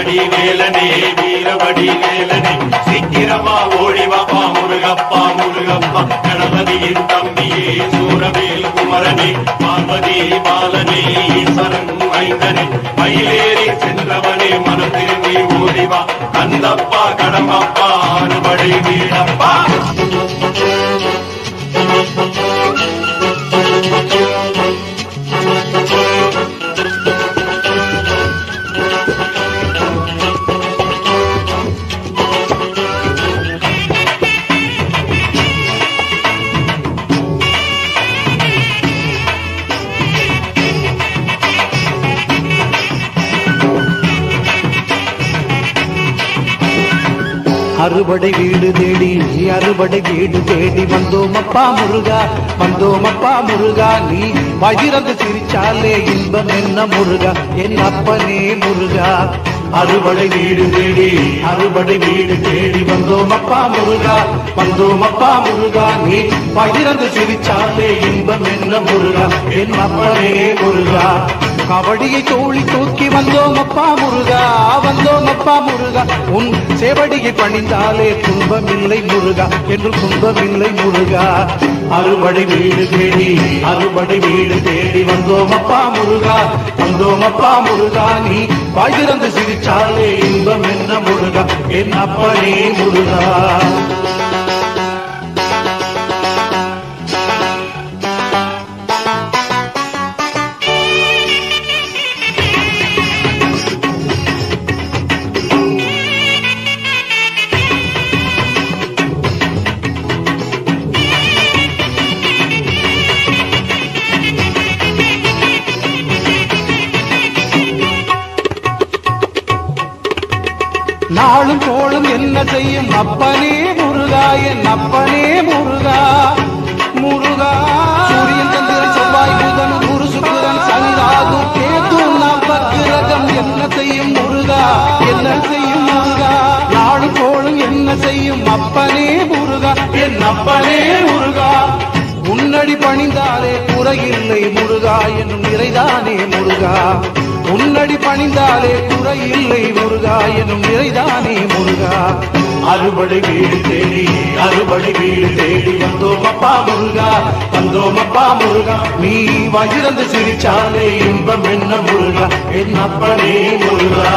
வீரவடி வேலனே வீரவடி வேலனே சீக்கிரமா ஓடிவாப்பா முருகப்பா முருகப்பா கணபதியின் தம்பியே சூரவேல் குமரனே பார்வதி பாலனே ஈஸ்வரன் மைந்தனே மயிலேறி சென்றவனே மனம் திரும்பி ஓடிவா கந்தப்பா கடம்பப்பா அறுபடை வீரப்பா அறுபடை வீடு தேடி அறுபடை வீடு தேடி வந்தோம் அப்பா முருகா வந்தோம் அப்பா முருகா நீ பகிரந்து சிரிச்சாலே இன்பம் என்ன முருகா என் அப்பனே முருகா அறுபடை வீடு தேடி அறுபடை வீடு தேடி வந்தோம் அப்பா முருகா வந்தோம் அப்பா முருகா நீ பகிரந்து சிரிச்சாலே இன்பம் என்ன முருகா என் அப்பனே முருகா கபடியை தோழி தூக்கி வந்தோம் அப்பா முருகா வந்தோம் அப்பா முருகா உன் சேவடியை பணிந்தாலே துன்பமில்லை முருகா என்று துன்பமில்லை முருகா அறுபடை வீடு தேடி அறுபடை வீடு தேடி வந்தோம் அப்பா முருகா வந்தோம் அப்பா முருகா நீ வாய்திறந்து சிரிச்சாலே இன்பம் என்ன முருகா என் அப்பனே முருகா நாளும் கோளும் என்ன செய்யும் அப்பனே முருகா என் அப்பனே முருகா முருகா சூரியன் சந்திரன் செவ்வாய் புதன் குரு சுக்கிரன் சனி ராகு கேது நவக்கிரகம் என்ன செய்யும் முருகா என்ன செய்யும் முருகா நாளும் கோளும் என்ன செய்யும் அப்பனே முருகா என் அப்பனே முருகா உன்னடி பணிந்தாலே குறையில்லை முருகா என்னும் நிறைதானே முருகா உன்னடி பணிந்தாலே குறையில்லை முருகா என்னும் நிறைதானே முருகா அறுபடை வீடு தேடி அறுபடை வீடு தேடி வந்தோம் அப்பா முருகா வந்தோம் அப்பா முருகா நீ வகிரந்து சிரிச்சாலே இன்பம் என்ன முருகா என் அப்பனே முருகா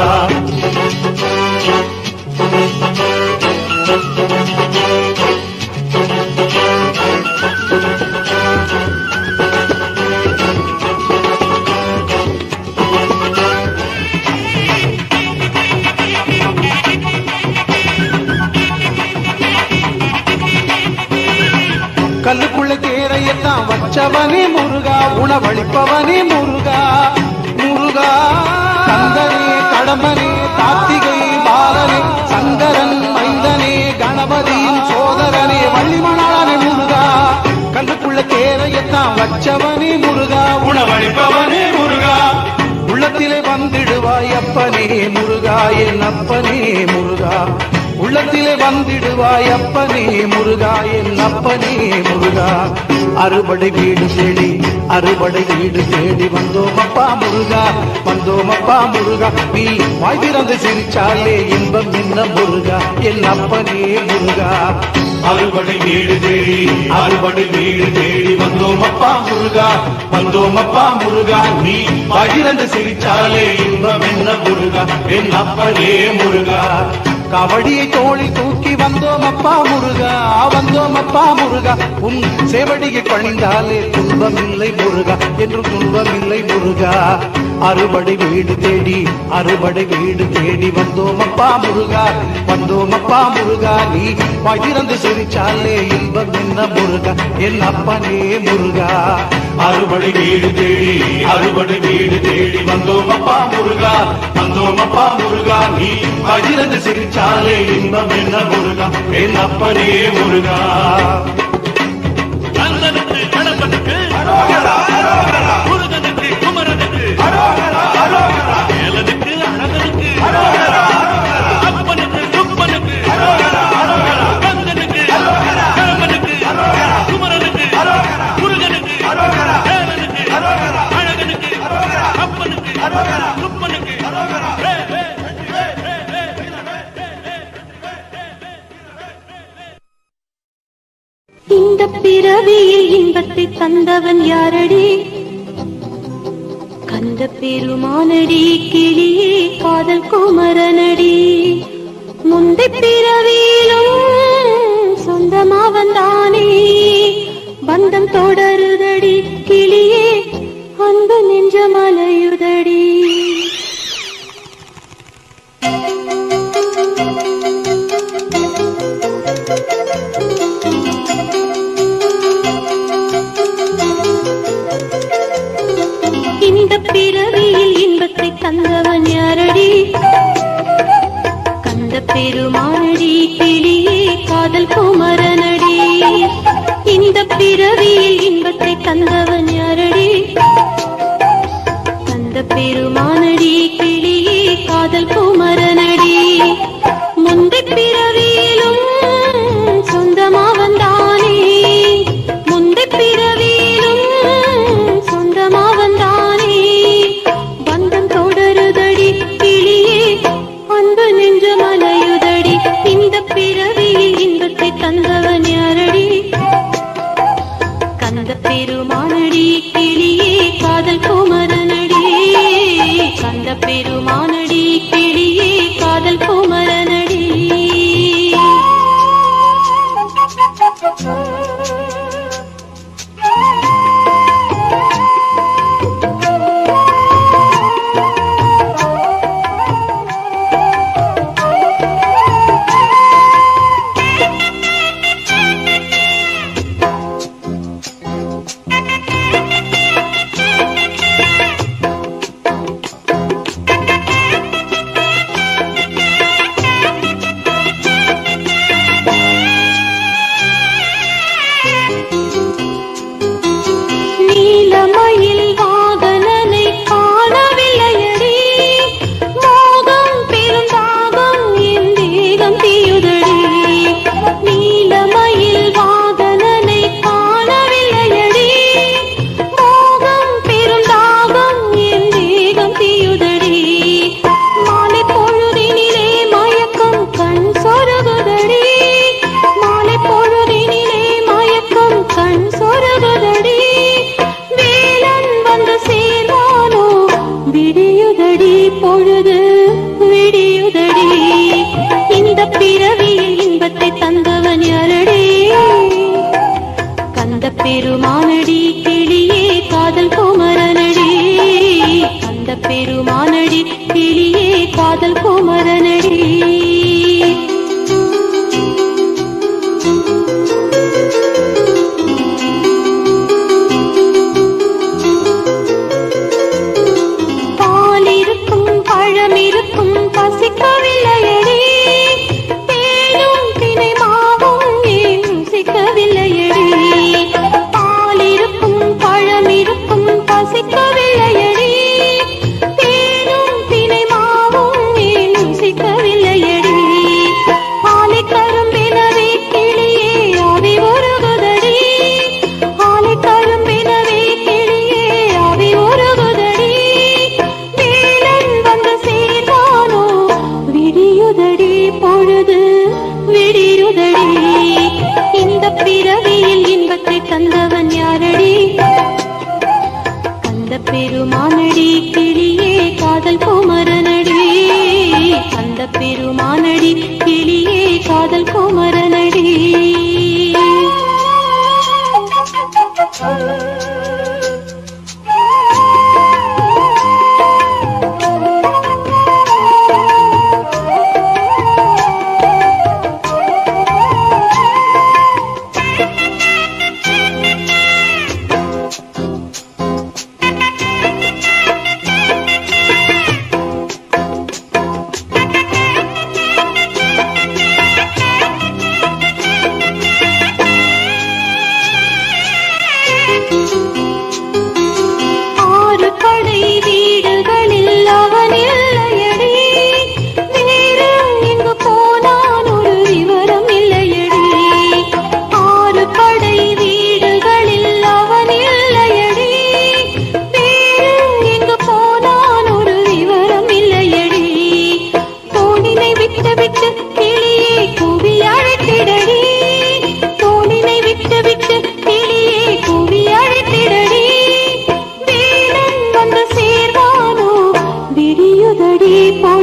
கல்லுக்குள்ள தேரையத்தான் வச்சவனே முருகா உணவளிப்பவனே முருகா முருகா கந்தனே கடம்பனே கார்த்திகை பாலனே சங்கரன் மைந்தனே கணபதியின் சோதரனே வள்ளிமணாளனே முருகா கல்லுக்குள்ள தேரையத்தான் வச்சவனே முருகா உணவளிப்பவனே முருகா உள்ளத்திலே வந்திடுவாய் அப்பனே முருகா என் அப்பனே முருகா உள்ளத்திலே வந்திடுவாய் அப்பனே முருகா என் அப்பனே முருகா அறுபடை வீடு தேடி அறுபடை வீடு தேடி வந்தோம் அப்பா முருகா வந்தோம் அப்பா முருகா நீ வாய் திறந்து சிரிச்சாலே இன்பம் என்ன முருகா என் அப்பனே முருகா அறுபடை வீடு தேடி அறுபடை வீடு தேடி வந்தோம் அப்பா முருகா வந்தோம் அப்பா முருகா நீ பகிரந்து சிரிச்சாலே இன்பம் என்ன முருகா என் அப்பனே முருகா கபடியை தோழி தூக்கி வந்தோம் அப்பா முருகா வந்தோம் அப்பா முருகா உன் சேவடியை பணிந்தாலே துன்பம் இல்லை முருகா என்று துன்பம் இல்லை முருகா அறுபடை வீடு தேடி அறுபடை வீடு தேடி வந்தோம் அப்பா முருகா வந்தோம் அப்பா முருகா நீ பகிர்ந்து சிரிச்சாலே இன்பம் என்ன முருகா என் அப்பனே முருகா அறுபடை வீடு தேடி அறுபடை வீடு தேடி வந்தோம் அப்பா முருகா வந்தோம் அப்பா முருகா நீ பகிரந்து சிரிச்சாலே இன்பம் என்ன முருகா என் அப்பனே முருகா கந்தனுக்கு கணப்பனுக்கு முருகனுக்கு குமரனுக்கு வேலனுக்கு அழகனுக்கு அப்பனுக்கு குப்பனுக்கு கந்தனுக்கு கணப்பனுக்கு குமரனுக்கு முருகனுக்கு வேலனுக்கு அழகனுக்கு அப்பனுக்கு குப்பனுக்கு வே, வே, வே, வே. பிறவியில் இன்பத்தை தந்தவன் யாரடி கந்த பெருமானடி கிளியே காதல் குமரனடி முந்தை பிறவியிலும் சொந்தமா வந்தானே பந்தம் தொடருதடி கிளியே அன்பு நெஞ்ச மலையுதடி இந்த பிறவியில் இன்பத்தை தந்தவன் யாரடி கந்த பெருமானடி கிளியே காதல் குமரனடி இந்த பிறவியில் இன்பத்தை தந்தவன் யாரடி கந்த பெருமானடி கிளியே காதல் குமரனடி முந்தை பிறவியிலும் சொந்தமா வந்தானே முந்தை பிறவியிலும் சொந்தமா வந்தானே பந்தம் தொடருதடி கிளியே அன்பு நெஞ்ச மலையுதடி இந்த பிறவியில் இன்பத்தை தந்தவன் யாரடி கந்த பெருமானடி கிளியே காதல் குமரனடி கந்த பெருமானடி கிளியே காதல் குமரனடி நீலமயில் வாகனனை காணவில்லையடி மோகம் பெருந்தாகம் என் தேகம் தீயுதடி நீலமயில் வாகனனை காணவில்லையடி மோகம் பெருந்தாகம் என் தேகம் தீயுதடி மாலை பொழுதினிலே மயக்கம் கண் சொருகுதடி மாலை பொழுதினிலே மயக்கம் கண் சொருகுதடி வேலன் வந்து சேர்வானோ விடியுதடி பொழுது விடியுதடி இந்த பிறவியில் இன்பத்தை தந்தவன் யாரடி கந்த பெருமானடி கிளியே காதல் குமரனடி கந்த பெருமானடி கிளியே காதல் குமரனடி பால் இருக்கும் பழம் இருக்கும் பசிக்கவில்லையடி தேனும் தினை மாவும் ஏன் ருசிக்கவில்லையடி பால் இருக்கும் பழம் இருக்கும் பசிக்கவில்லையடி தேனும் தினை மாவும் ஏன் ருசிக்கவில்லையடி ஆலை கரும்பினவே கிளியே அவை ஒருகுதடி ஆலை கரும்பினவே கிளியே அவை ஒருகுதடி வேலன் வந்து சேர்வானோ விடியுதடி பொழுது விடியுதடி இந்த பிறவியில் இன்பத்தை தந்தவன் யாரடி கந்த பெருமானடி கிளியே காதல் குமரனடி கந்த பெருமானடி கிளியே காதல் குமரனடி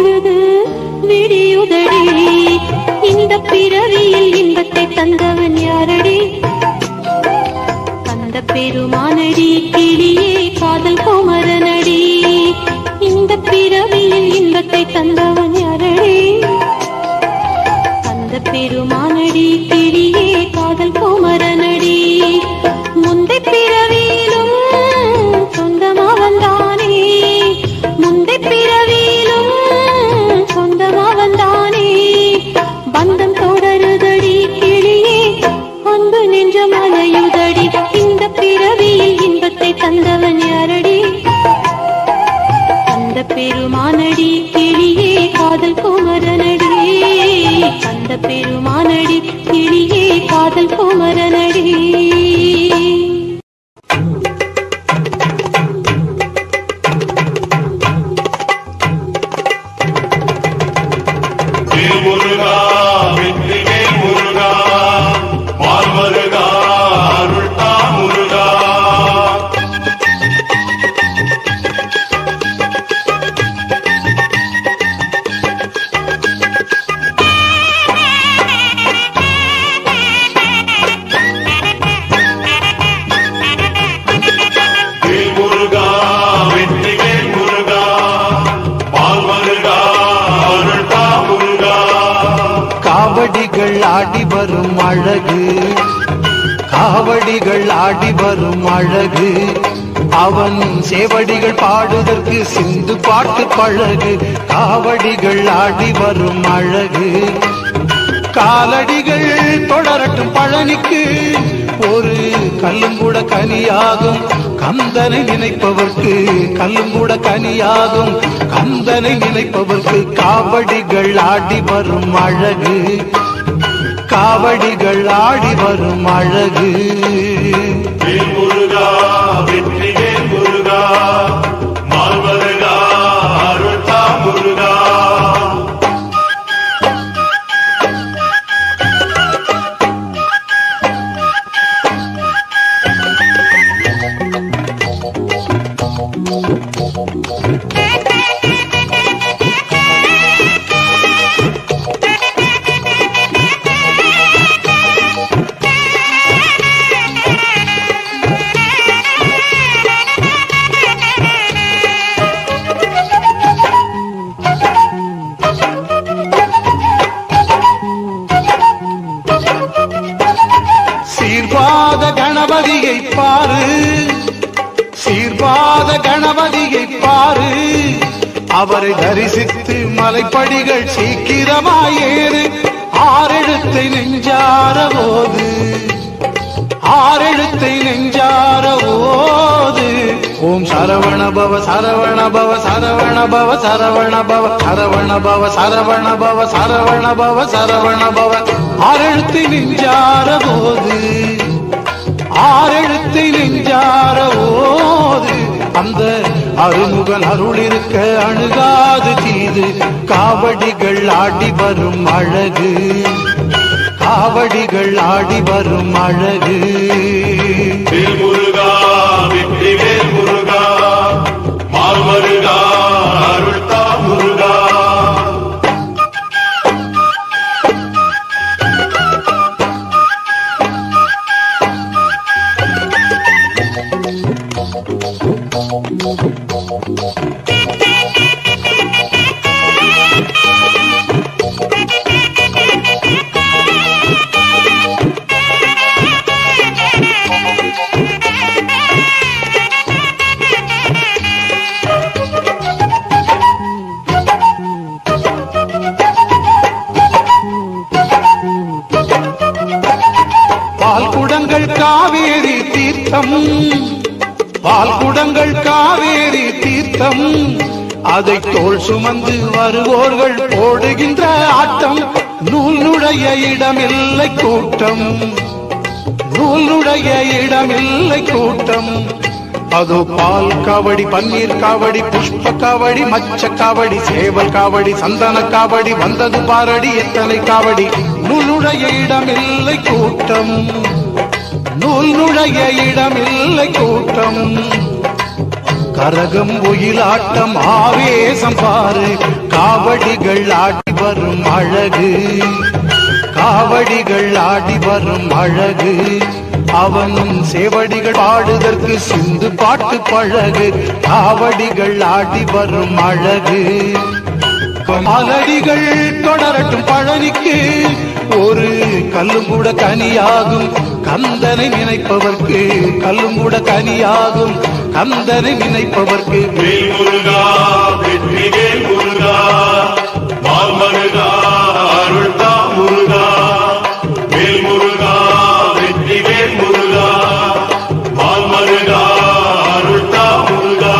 பொழுது விடியுதடி இந்த பிறவியில் இன்பத்தை தந்தவன் யாரடி அந்த பெருமானடி கிளியே காதல் குமரனடி இந்த பிறவியில் இன்பத்தை தந்தவன் யாரடி அந்த பெருமானடி கிளியே காதல் குமரனடி முந்தை பிறவியிலும் சொந்தமா வந்தானே முந்தை பிறவியிலும் சொந்தமா வந்தானே பந்தம் தொடருதடி கிளியே அன்பு நெஞ்ச மலையுதடி இந்த பிறவியில் இன்பத்தை தந்தவன் யாரடி அந்த பெருமானடி கிளியே காதல் குமரனடி அந்த பெருமானடி கிளியே காதல் குமரனடி வேல் முருகா வெற்றி வேல் முருகா மால் மருகா அருள்தா முருகா வேல் முருகா வெற்றி வேல் முருகா மால் மருகா அருள்தா முருகா காவடிகள் ஆடி வரும் அழகு காவடிகள் ஆடி வரும் அழகு அவன் சேவடிகள் பாடுதற்கு சிந்து பாட்டு பழகு காவடிகள் ஆடி வரும் அழகு காலடிகள் தொடரட்டும் பழனிக்கு ஒரு கல்லும் கூட கனியாகும் கந்தனை நினைப்பவர்க்கு கல்லும் கூட கனியாகும் கந்தனை நினைப்பவர்க்கு காவடிகள் ஆடி வரும் அழகு காவடிகள் ஆடி வரும் அழகு வேல் முருகா வெற்றி வேல் முருகா மால் மருகா அருள்தா முருகா சீர்பாத கணபதியை பாரு சீர்பாத கணபதியை பாரு அவரை தரிசித்து மலைப்படிகள் சீக்கிரமாயேறு ஆறெழுத்தை நெஞ்சார போது ஆறெழுத்தை நெஞ்சார ஓது ஓம் சரவண பவ சரவண பவ சரவண பவ சரவண பவ சரவண பவ சரவண பவ சரவண பவ சரவண பவ ஆறெழுத்தை நெஞ்சார போது ஆறெழுத்தை நெஞ்சார ஓது அந்த அருமுகன் அருள் இருக்க அணுகாது தீது காவடிகள் ஆடி வரும் அழகு காவடிகள் ஆடி வரும் அழகு வேல் முருகா வெற்றி வேல் முருகா மால் மருகா அருள்தா முருகா பால் குடங்கள் காவேரி தீர்த்தம் பால் குடங்கள் காவேரி தீர்த்தம் அதை தோள் சுமந்து வருவோர்கள் போடுகின்ற ஆட்டம் நூலுடைய இடமில்லை கூட்டம் நூலுடைய இடமில்லை கூட்டம் அது பால் காவடி பன்னீர் காவடி புஷ்ப காவடி மச்ச காவடி சேவல் காவடி சந்தன காவடி வந்தது பாரடி எத்தனை காவடி நூலுடைய இடமில்லை கூட்டம் நூல் நுழைய இடமில்லை கூட்டம் கரகம் ஒயிலாட்டம் ஆவேசம் பாரு காவடிகள் ஆடி வரும் அழகு காவடிகள் ஆடி வரும் அழகு அவன் சேவடிகள் பாடுதற்கு சிந்து பாட்டு பழகு காவடிகள் ஆடி வரும் அழகு மலடிகள் தொடரட்டும் பழனிக்கு ஒரு கல்லும் கூட கனியாகும் கந்தனை நினைப்பவர்க்கு கல்லும் கூட கனியாகும் கந்தனை நினைப்பவர்க்கு வேல் முருகா வெற்றி வேல் முருகா மால் மருகா அருள்தா முருகா வேல் முருகா வெற்றி வேல் முருகா மால் மருகா அருள்தா முருகா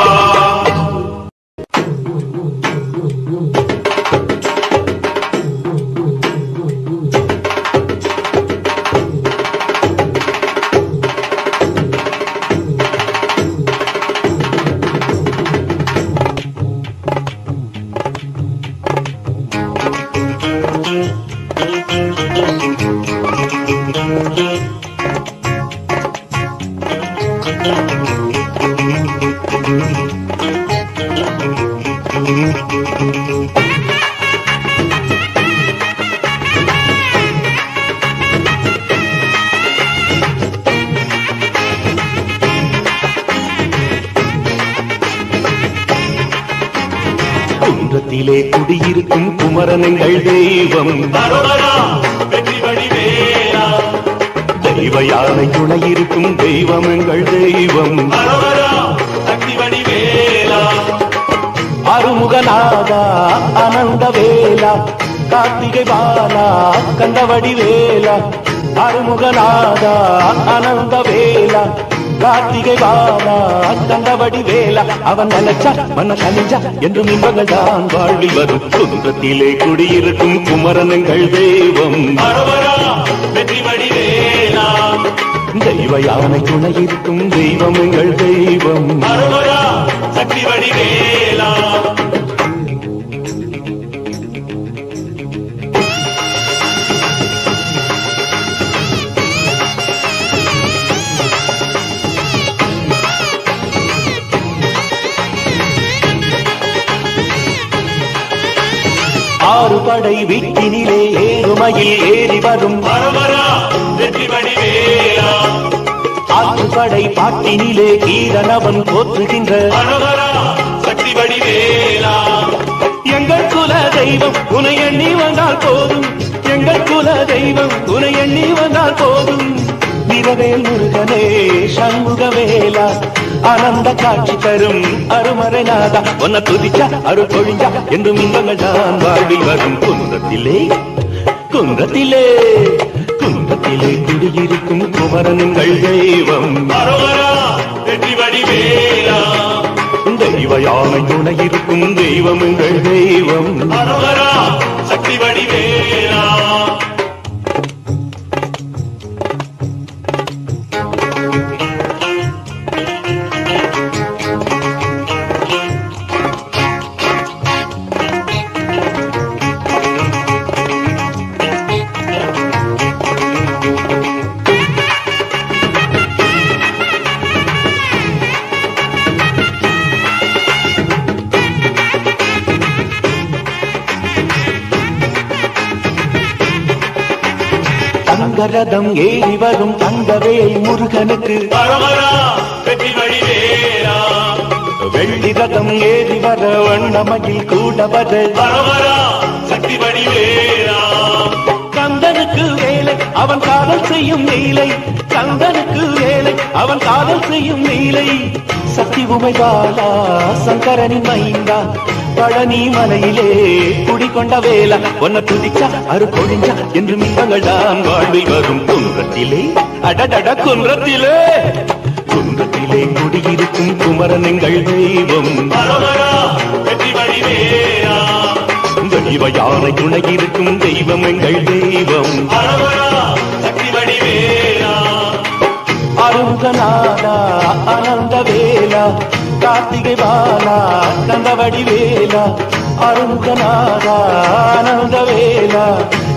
குன்றத்திலே குடியிருக்கும் குமரனங்கள் தெய்வம் அரோகரா வெற்றி வடிவேலா தெய்வ யானை துணையிருக்கும் தெய்வம் எங்கள் தெய்வம் அரோகரா சக்தி வடிவேலா அருமுகநாதா அனந்த வேலா கார்த்திகை பாலா கந்தவடி வேலா அருமுகநாதா அனந்த வேலா கார்த்திகை பாலா கந்தவடி வேலா அவன் நினைச்சா மன கனிஞ்சா என்றும் இன்பங்கள் தான் வாழ்வில் வரும் குன்றத்திலே குடியிருக்கும் குமரனங்கள் தெய்வம் அரோகரா வெற்றி வடிவேலா தெய்வ யானை துணையிருக்கும் தெய்வம் எங்கள் தெய்வம் அரோகரா சக்தி வடிவேலா ஆறு படை வீட்டினிலே ஏறுமையில் ஏறி வரும் அரோகரா வெற்றி வடிவேலா ஆறு படை பாட்டினிலே கீரனவன் போற்றுகின்ற அரோகரா சக்தி வடிவேலா எங்கள் குல தெய்வம் உனை எண்ணி வந்தால் போதும் எங்கள் குல தெய்வம் உனை எண்ணி வந்தால் போதும் நிறவேல் முருகனே சண்முகவேலா ஆனந்த காட்சி தரும் அருமறைநாதா உன்னை துதிச்சா அருள் பொழிஞ்சா என்றும் இன்பங்கள் தான் வாழ்வில் வரும் குன்றத்திலே குன்றத்திலே குன்றத்திலே குடியிருக்கும் குமரனுங்கள் தெய்வம் அரோகரா வெற்றி வடிவேலா தெய்வ யானை துணையிருக்கும் தெய்வம் எங்கள் தெய்வம் அரோகரா சக்தி வடிவேலா தங்கரதம் ஏறி வரும் தங்கவே முருகனுக்கு அரோகரா வெற்றி வடிவேலா வெள்ளி ரதம் ஏறி வர வண்ணமயில் கூட வர அரோகரா சக்தி வடிவேலா கந்தனுக்கு வேலை அவன் காதல் செய்யும் நீலை கந்தனுக்கு வேலை அவன் காதல் செய்யும் நீலை சக்தி உமைபாலா சங்கரனின் மைந்தா பழனி மலையிலே குடிகொண்ட வேலா ஒன்ன துதிச்சா அரு பொழிஞ்சா என்று மின்பங்கள் தான் வாழ்வில் வரும் குன்றத்திலே அடடட குன்றத்திலே குன்றத்திலே குடியிருக்கும் குமரன் எங்கள் தெய்வம் அரோகரா வெற்றி வடிவேலா தெய்வ யானை துணையிருக்கும் தெய்வம் எங்கள் தெய்வம் அரோகரா சக்தி வடிவேலா அருங்கநாதா அனந்த வேலா கார்த்திகை பாலா கந்தவடி வேலா அருங்கநாதா அனந்த வேலா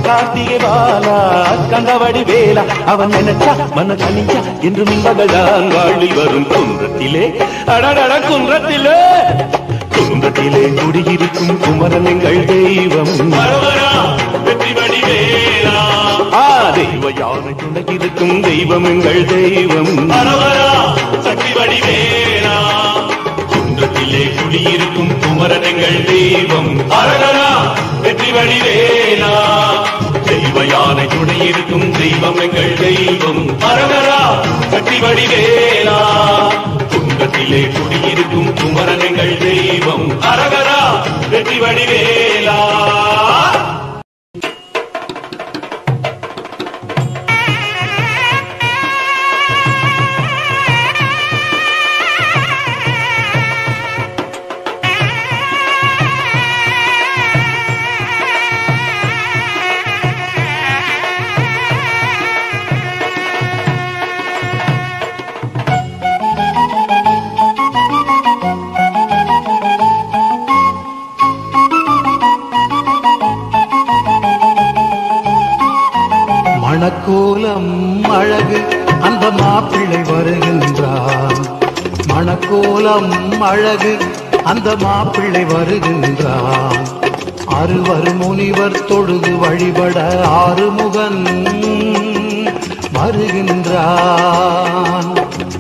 கார்த்திகை பாலா கந்தவடி வேலா அவன் நினைச்சா மன கனிஞ்சா என்று மின்பகதான் வாழி வரும் குன்றத்திலே அடடட குன்றத்திலே குன்றத்திலே குடியிருக்கும் குமரன் எங்கள் தெய்வம் பரவரா வெற்றி வடிவேலா ஆ தெய்வ யானை துணையிருக்கும் தெய்வம் எங்கள் தெய்வம் பரவரா சக்தி வடிவேலா குன்றத்திலே குடியிருக்கும் குமரன் எங்கள் தெய்வம் அரகரா வெற்றி வடிவேலா தெய்வ யானை துணையிருக்கும் தெய்வம் எங்கள் தெய்வம் அரகரா சக்தி வடிவேலா குன்றத்திலே குடியிருக்கும் குமரன் எங்கள் தெய்வம் அரகரா வெற்றி வடிவேலா மணக்கோலம் அழகு அந்த மாப்பிள்ளை வருகின்றான் மணக்கோலம் அழகு அந்த மாப்பிள்ளை வருகின்றான் அறுவர் முனிவர் தொழுது வழிபட ஆறுமுகன் வருகின்றான்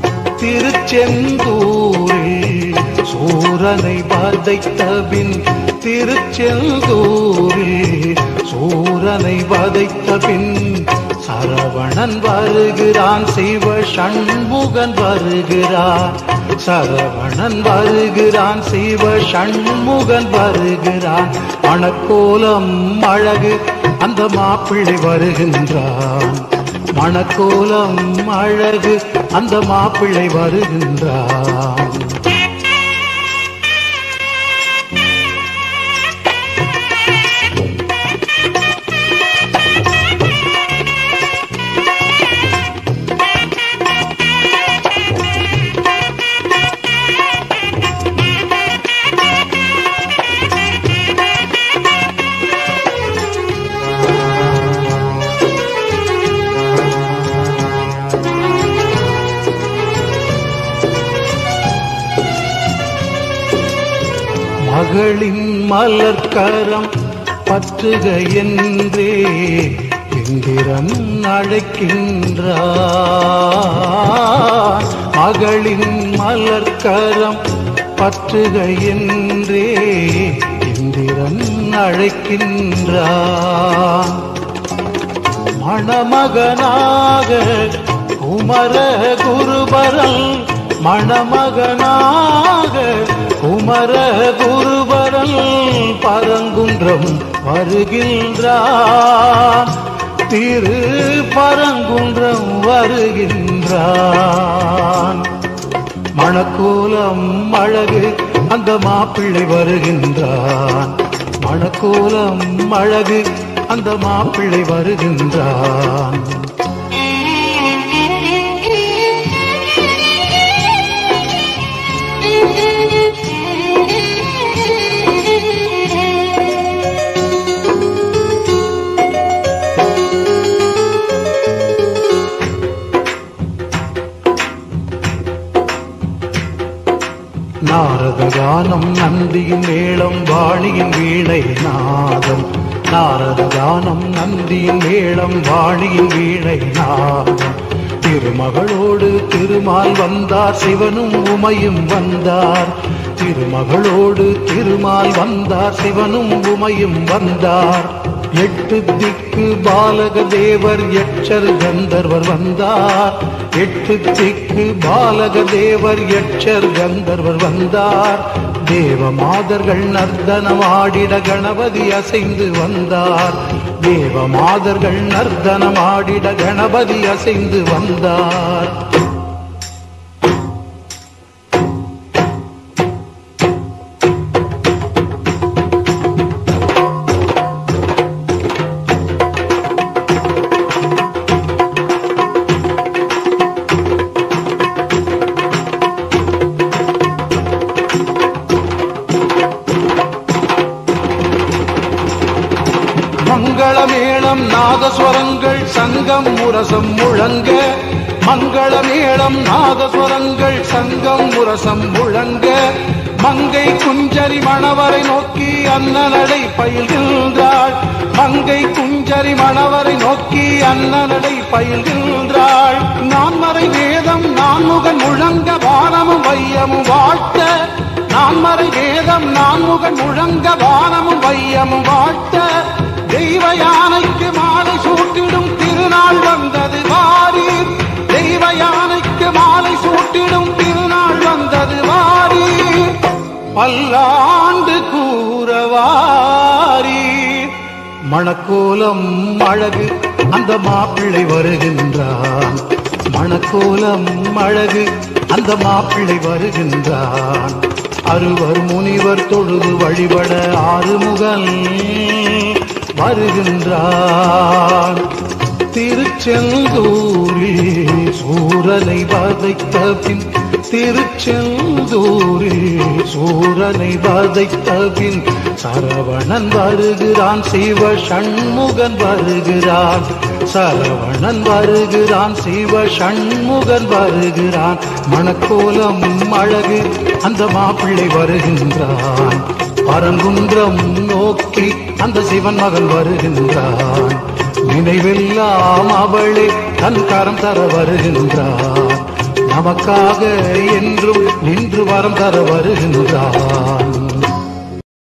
திருச்செந்தூரில் சூரனை வதைத்த பின் திருச்செந்தூரில் சூரனை வதைத்த பின் சரவணன் வருகிறான் சிவ சண்முகன் வருகிறான் சரவணன் வருகிறான் சிவ சண்முகன் வருகிறான் மணக்கோலம் அழகு அந்த மாப்பிள்ளை வருகின்றான் மணக்கோலம் அழகு அந்த மாப்பிள்ளை வருகின்றான் மகளின் மலர்கரம் பற்றுக என்றே இந்திரன் அழைக்கின்றான் மகளின் மலர்கரம் பற்றுக என்றே இந்திரன் அழைக்கின்றான் மணமகனாக குமர குருபரல் மணமகனாக குமர குருபரல் பரங்குன்றம் வருகின்றான் திரு பரங்குன்றம் வருகின்றான் மணக்கோலம் அழகு அந்த மாப்பிள்ளை வருகின்றான் மணக்கோலம் அழகு அந்த மாப்பிள்ளை வருகின்றான் நாரத கானம் நந்தியின் மேளம் வாணியின் வீணை நாதம் நாரத கானம் நந்தியின் மேளம் வாணியின் வீணை நாதம் திருமகளோடு திருமால் வந்தார் சிவனும் உமையும் வந்தார் திருமகளோடு திருமால் வந்தார் சிவனும் உமையும் வந்தார் எட்டு திக்கு பாலக தேவர் எச்சர் கந்தர்வர் வந்தார் எட்டு திக்கு பாலக தேவர் எச்சர் கந்தர்வர் வந்தார் தேவ மாதர்கள் நர்த்தனமாடிட கணபதி அசைந்து வந்தார் தேவ மாதர்கள் நர்த்தனமாடிட கணபதி அசைந்து வந்தார் மங்களமேளம் நாதஸ்வரங்கள் சங்கம் முரசம் முழங்க மங்களமேளம் நாதஸ்வரங்கள் சங்கம் முரசம் முழங்க மங்கை குஞ்சரி மணவரை நோக்கி அன்னநடை பயில்கின்றாள் மங்கை குஞ்சரி மணவரை நோக்கி அன்னநடை பயில்கின்றாள் நான்மறை வேதம் நான்முகன் முழங்க வானமும் வையமும் வாழ்த்த நான்மறை வேதம் நான்முகன் முழங்க வானமும் வையமும் வாழ்த்த தெய்வ யானைக்கு மாலை சூட்டிடும் திருநாள் வந்தது வாரி தெய்வ யானைக்கு மாலை சூட்டிடும் திருநாள் வந்தது வாரி பல்லாண்டு கூறவாரி மணக்கோலம் அழகு அந்த மாப்பிள்ளை வருகின்றான் மணக்கோலம் அழகு அந்த மாப்பிள்ளை வருகின்றான் அறுவர் முனிவர் தொழுது வழிபட ஆறுமுகன் வருகின்றான் திருச்செந்தூரில் சூரனை வதைத்த பின் திருச்செந்தூரில் சூரனை வதைத்த பின் சரவணன் வருகிறான் சிவ சண்முகன் வருகிறான் சரவணன் வருகிறான் சிவ சண்முகன் வருகிறான் மணக்கோலம் அழகு அந்த மாப்பிள்ளை வருகின்றான் பரங்குன்றம் நோக்கி அந்த சிவன் மகன் வருகின்றான் நினைவெல்லாம் அவளே தன் கரம் தர வருகின்றான் நமக்காக என்றும் நின்று வரம் தர வருகின்றான்